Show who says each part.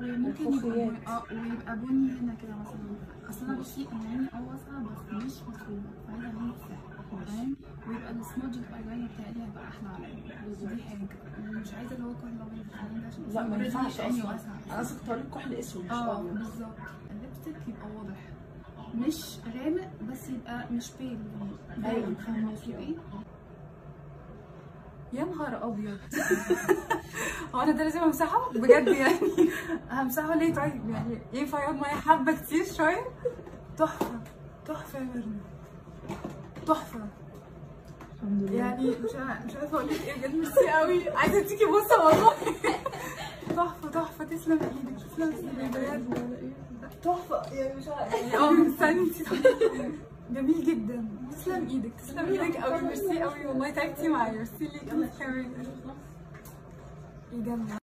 Speaker 1: وممكن يبقى
Speaker 2: الخوخيات.
Speaker 1: بني- اه ويبقى بني هنا كده مثلا اصل انا بصي انا عيني اه واسعه بس مش مفروضه فعايزه عيني تساعد فاهم ويبقى السمودج الايلاينر بتاعي هيبقى احلى عليا ودي حاجه ومش عايزه اللي هو كحل ابيض في العين ده عشان
Speaker 2: لا ما
Speaker 1: already
Speaker 2: ينفعش
Speaker 1: عيني
Speaker 2: اصلا
Speaker 1: واسعه
Speaker 2: انا اصلا كنت هقول لك كحل اسود مش
Speaker 1: اه
Speaker 2: ابيض
Speaker 1: بالظبط الليبستيك يبقى واضح مش غامق بس يبقى مش بيل
Speaker 2: أيوة،
Speaker 1: فاهمه قصدي ايه؟
Speaker 3: يا نهار ابيض هو انا ده لازم امسحه بجد يعني همسحه ليه طيب يعني ينفع يقعد معايا حبه كتير شويه تحفه تحفه يا مرنا تحفه
Speaker 2: الحمد لله
Speaker 3: يعني مش عارفه مش عارفه اقول لك ايه بجد ميرسي قوي عايزه اديكي بصه والله تحفه تحفه تسلم ايدك تسلم ايدك بجد تحفه يعني مش عارفه يعني اه استني انت جميل جدا تسلم ايدك تسلم ايدك قوي ميرسي قوي والله تعبتي معايا ميرسي ليكي كمان ايه جنة